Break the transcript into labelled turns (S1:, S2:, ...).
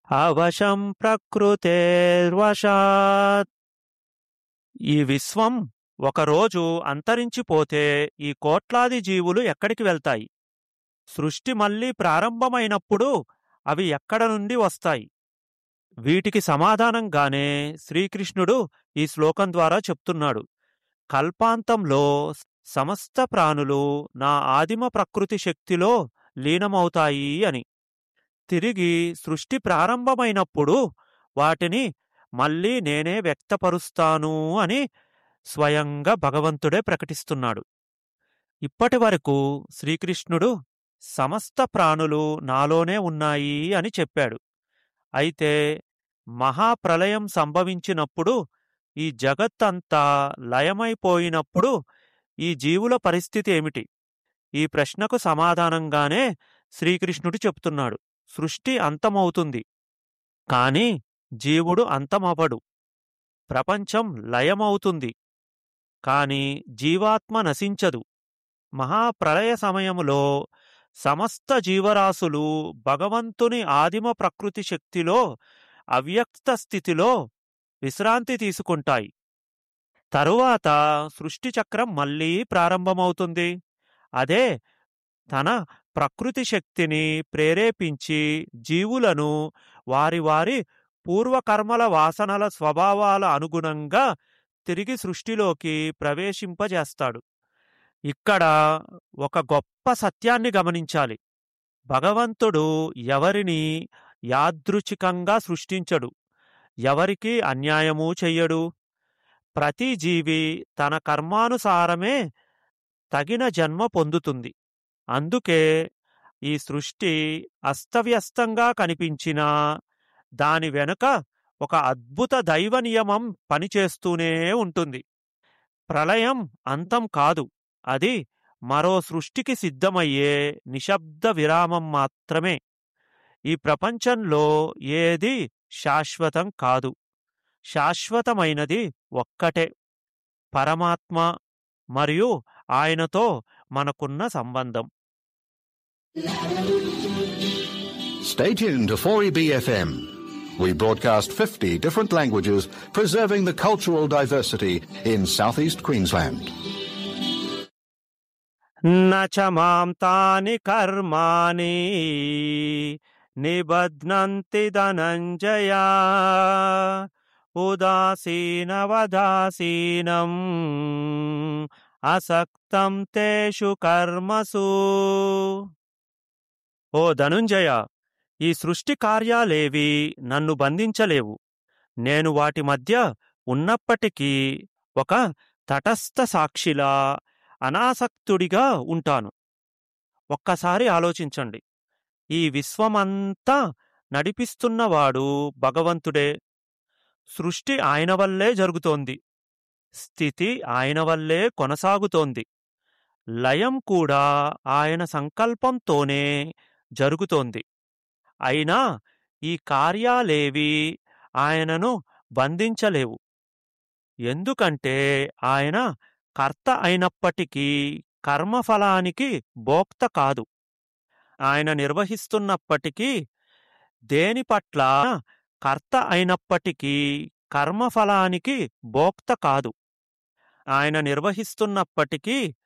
S1: అవశం ప్రకృతేర్వశాత్ ఈ విశ్వం ఒకరోజు అంతరించిపోతే ఈ కోట్లాది జీవులు ఎక్కడికి వెళ్తాయి సృష్టి మళ్ళీ ప్రారంభమైనప్పుడు అవి ఎక్కడ నుండి వస్తాయి వీటికి సమాధానంగానే శ్రీకృష్ణుడు ఈ శ్లోకం ద్వారా చెప్తున్నాడు కల్పాంతంలో సమస్త ప్రాణులు నా ఆదిమ ప్రకృతి శక్తిలో లీనమవుతాయి అని తిరిగి సృష్టి ప్రారంభమైనప్పుడు వాటిని మళ్ళీ నేనే వ్యక్తపరుస్తాను అని స్వయంగా భగవంతుడే ప్రకటిస్తున్నాడు ఇప్పటి వరకు శ్రీకృష్ణుడు సమస్త ప్రాణులు నాలోనే ఉన్నాయి అని చెప్పాడు అయితే మహాప్రలయం సంభవించినప్పుడు ఈ జగత్తంతా లయమైపోయినప్పుడు ఈ జీవుల పరిస్థితి ఏమిటి ఈ ప్రశ్నకు సమాధానంగానే శ్రీకృష్ణుడు చెప్తున్నాడు సృష్టి అంతమవుతుంది కాని జీవుడు అంతమవడు ప్రపంచం లయమవుతుంది కాని జీవాత్మ నశించదు మహాప్రళయ సమయములో సమస్త జీవరాశులు భగవంతుని ఆదిమ ప్రకృతి శక్తిలో అవ్యక్త స్థితిలో విశ్రాంతి తీసుకుంటాయి తరువాత సృష్టి చక్రం మళ్ళీ ప్రారంభమవుతుంది అదే తన ప్రకృతి శక్తిని ప్రేరేపించి జీవులను వారి వారి పూర్వకర్మల వాసనల స్వభావాల అనుగుణంగా తిరిగి సృష్టిలోకి ప్రవేశింపజేస్తాడు ఇక్కడ ఒక గొప్ప సత్యాన్ని గమనించాలి భగవంతుడు ఎవరిని యాదృచ్ఛికంగా సృష్టించడు ఎవరికి అన్యాయమూ చెయ్యడు ప్రతి జీవి తన కర్మానుసారమే తగిన జన్మ పొందుతుంది అందుకే ఈ సృష్టి అస్తవ్యస్తంగా కనిపించినా దాని వెనుక ఒక అద్భుత దైవ నియమం పనిచేస్తూనే ఉంటుంది ప్రళయం అంతం కాదు అది మరో సృష్టికి సిద్ధమయ్యే నిశ్శబ్ద విరామం మాత్రమే ఈ ప్రపంచంలో ఏది శాశ్వతం కాదు శాశ్వతమైనది ఒక్కటే పరమాత్మ మరియు ఆయనతో మనకున్న సంబంధం
S2: Stay tuned to 4EBFM. We broadcast 50 different languages, preserving the cultural diversity in southeast Queensland.
S1: నచ మాం తాని కర్మాణి నిబధ్నంతి ధనంజయ ఉదాసీనవదాసీనం అసక్తం తేషు కర్మసు ఓ ధనుంజయ ఈ సృష్టి కార్యాలేవి నన్ను బంధించలేవు నేను వాటి మధ్య ఉన్నప్పటికీ ఒక తటస్థ సాక్షిలా అనాసక్తుడిగా ఉంటాను ఒక్కసారి ఆలోచించండి ఈ విశ్వమంతా నడిపిస్తున్నవాడు భగవంతుడే సృష్టి ఆయన వల్లే జరుగుతోంది స్థితి ఆయన వల్లే కొనసాగుతోంది లయం కూడా ఆయన సంకల్పంతోనే జరుగుతోంది అయినా ఈ కార్యాలేవి ఆయనను బంధించలేవు ఎందుకంటే ఆయన కర్త అయినప్పటికీ కర్మఫలానికి భోక్త కాదు ఆయన నిర్వహిస్తున్నప్పటికీ దేని పట్ల కర్త అయినప్పటికీ కర్మఫలానికి భోక్త కాదు ఆయన నిర్వహిస్తున్నప్పటికీ